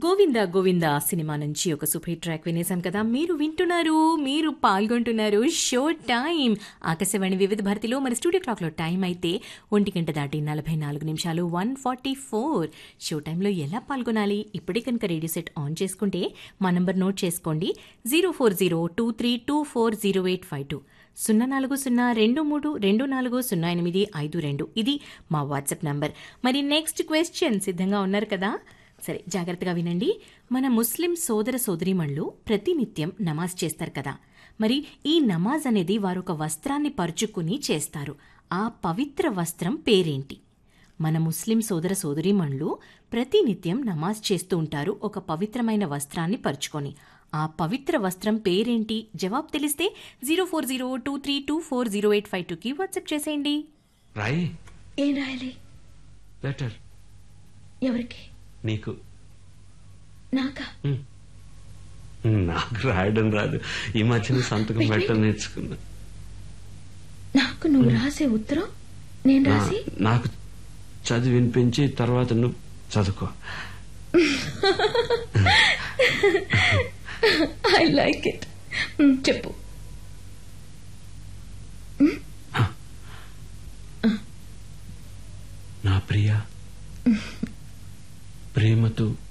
Govinda Govinda cinema నుంచి ఒక super hit track వినేసాం కదా మీరు వింటున్నారు మీరు పాల్గొంటున్నారు షో టైం ఆకాశవాణి వివిధ భారతిలో మన స్టూడియో క్లాక్లో టైం అయితే ఒంటి గంట దాటి నలభై నాలుగు నిమిషాలు వన్ ఫార్టీ ఫోర్ షో టైంలో ఎలా పాల్గొనాలి ఇప్పుడే కనుక రేడియో సెట్ ఆన్ చేసుకుంటే మా నంబర్ నోట్ చేసుకోండి zero four zero two three two four zero eight five two సున్నా నాలుగు సున్నా రెండు మూడు రెండు నాలుగు సున్నా ఎనిమిది ఐదు రెండు ఇది మా వాట్సాప్ నంబర్ మరి నెక్స్ట్ క్వశ్చన్ సిద్ధంగా ఉన్నారు కదా సరే జాగ్రత్తగా వినండి మన ముస్లిం సోదర సోదరీమణులు ప్రతినిత్యం నమాజ్ చేస్తారు కదా మరి ఈ నమాజ్ అనేది వారు ఒక వస్త్రాన్ని పరుచుకుని చేస్తారు ఆ పవిత్ర వస్త్రం పేరేంటి మన ముస్లిం సోదర సోదరీమణులు ప్రతినిత్యం నమాజ్ చేస్తూ ఉంటారు ఒక పవిత్రమైన వస్త్రాన్ని పరుచుకొని ఆ పవిత్ర వస్త్రం పేరేంటి జవాబు తెలిస్తే zero four zero two three two four zero eight five టూకి వాట్సాప్ చేసేయండి రాయి ఏం రాయాలి లెటర్ ఎవరికి నీకు నాకా నాకు రాయడం రాదు ఈ మధ్యన సంతకం పెట్టడం నేర్చుకున్నా నాకు నువ్వు రాసే ఉత్తరం నేను నా- రాసి నాకు చదివి వినిపించి తర్వాత నువ్వు చదువుకో ఐ లైక్ ఇట్ చెప్పు నా ప్రియ ప్రేమతో